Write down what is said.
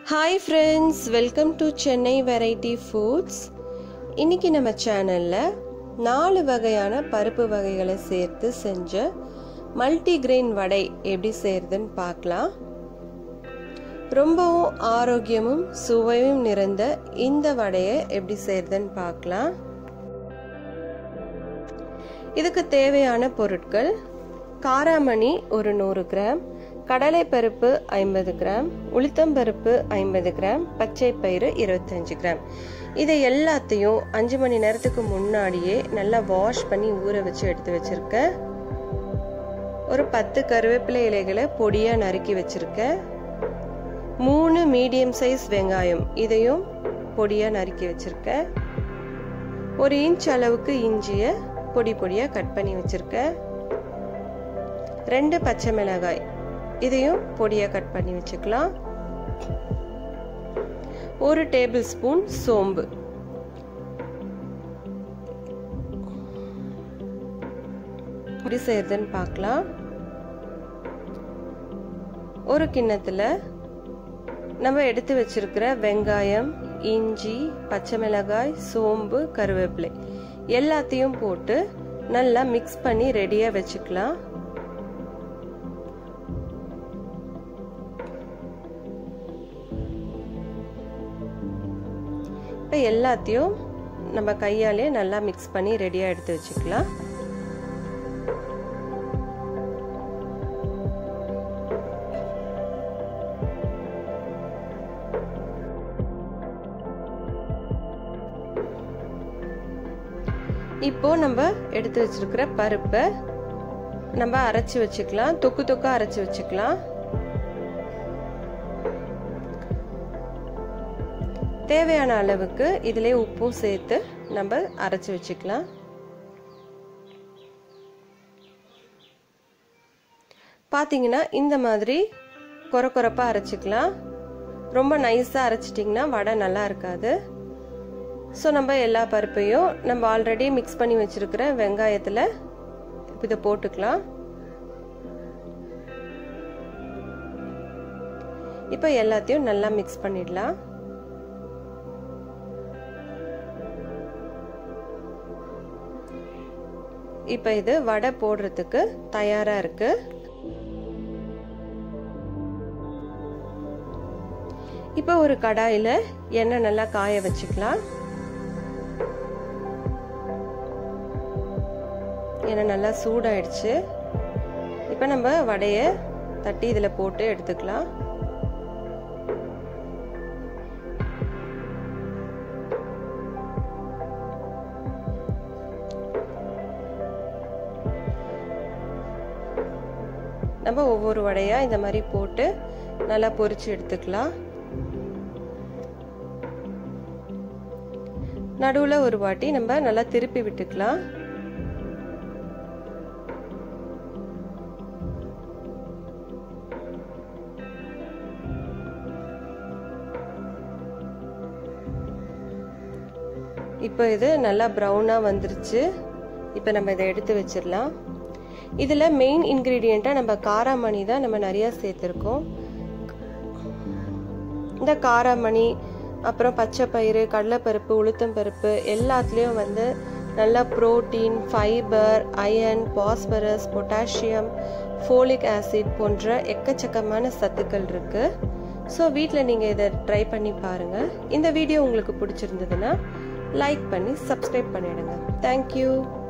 hi friends welcome to Chennai variety foods இன்னைக்கு நம்ம சேனலில் நாலு வகையான பருப்பு வகைகளை சேர்த்து செஞ்ச மல்டிகிரெயின் வடை எப்படி செய்கிறதுன்னு பார்க்கலாம் ரொம்பவும் ஆரோக்கியமும் சுவையும் நிறைந்த இந்த வடையை எப்படி செய்கிறதுன்னு பார்க்கலாம் இதுக்கு தேவையான பொருட்கள் காராமணி ஒரு நூறு கிராம் கடலைப்பருப்பு ஐம்பது கிராம் உளுத்தம்பருப்பு ஐம்பது கிராம் பச்சை பயிறு இருபத்தஞ்சு கிராம் இதை எல்லாத்தையும் அஞ்சு மணி நேரத்துக்கு முன்னாடியே நல்லா வாஷ் பண்ணி ஊற வச்சு எடுத்து வச்சிருக்கேன் ஒரு பத்து கருவேப்பிலை இலைகளை பொடியாக நறுக்கி வச்சிருக்கேன் மூணு மீடியம் சைஸ் வெங்காயம் இதையும் பொடியாக நறுக்கி வச்சிருக்கேன் ஒரு இன்ச் அளவுக்கு இஞ்சியை பொடி பொடியாக கட் பண்ணி வச்சிருக்கேன் ரெண்டு பச்சை மிளகாய் இதையும் பொடியாக கட் பண்ணி வச்சுக்கலாம் ஒரு டேபிள் ஸ்பூன் சோம்பு எப்படி செய்யறதுன்னு பார்க்கலாம் ஒரு கிண்ணத்தில் நம்ம எடுத்து வச்சிருக்கிற வெங்காயம் இஞ்சி பச்சை மிளகாய் சோம்பு கருவேப்பிலை எல்லாத்தையும் போட்டு நல்லா மிக்ஸ் பண்ணி ரெடியாக வச்சுக்கலாம் இப்போ எல்லாத்தையும் நம்ம கையாலே நல்லா மிக்ஸ் பண்ணி ரெடியாக எடுத்து வச்சுக்கலாம் இப்போ நம்ம எடுத்து வச்சிருக்கிற பருப்பை நம்ம அரைச்சி வச்சுக்கலாம் தொக்கு தொக்கா அரைச்சி வச்சுக்கலாம் தேவையான அளவுக்கு இதிலே உப்பும் சேர்த்து நம்ம அரைச்சி வச்சுக்கலாம் பார்த்தீங்கன்னா இந்த மாதிரி குறை குறைப்பாக அரைச்சிக்கலாம் ரொம்ப நைஸாக அரைச்சிட்டிங்கன்னா வடை நல்லா இருக்காது ஸோ நம்ம எல்லா பருப்பையும் நம்ம ஆல்ரெடி மிக்ஸ் பண்ணி வச்சுருக்கிற வெங்காயத்தில் இதை போட்டுக்கலாம் இப்போ எல்லாத்தையும் நல்லா மிக்ஸ் பண்ணிடலாம் இப்போ இது வடை போடுறதுக்கு தயாராக இருக்கு இப்போ ஒரு கடாயில் எண்ணெய் நல்லா காய வச்சுக்கலாம் எண்ணெய் நல்லா சூடாயிடுச்சு இப்போ நம்ம வடையை தட்டி இதில் போட்டு எடுத்துக்கலாம் நம்ம ஒவ்வொரு வடையாக இந்த மாதிரி போட்டு நல்லா பொரிச்சு எடுத்துக்கலாம் நடுவில் ஒரு வாட்டி நம்ம நல்லா திருப்பி விட்டுக்கலாம் இப்போ இது நல்லா ப்ரௌனாக வந்துருச்சு இப்போ நம்ம இதை எடுத்து வச்சிடலாம் இதில் மெயின் இன்க்ரீடியண்ட்டாக நம்ம காராமணி தான் நம்ம நிறையா சேர்த்துருக்கோம் இந்த காராமணி அப்புறம் பச்சை பயிறு கடலைப்பருப்பு உளுத்தம் பருப்பு எல்லாத்துலேயும் வந்து நல்ல protein fibre iron phosphorus potassium folic acid போன்ற எக்கச்சக்கமான சத்துக்கள் இருக்குது ஸோ வீட்டில் நீங்கள் இதை ட்ரை பண்ணி பாருங்கள் இந்த வீடியோ உங்களுக்கு பிடிச்சிருந்ததுன்னா லைக் பண்ணி சப்ஸ்கிரைப் பண்ணிடுங்க தேங்க்யூ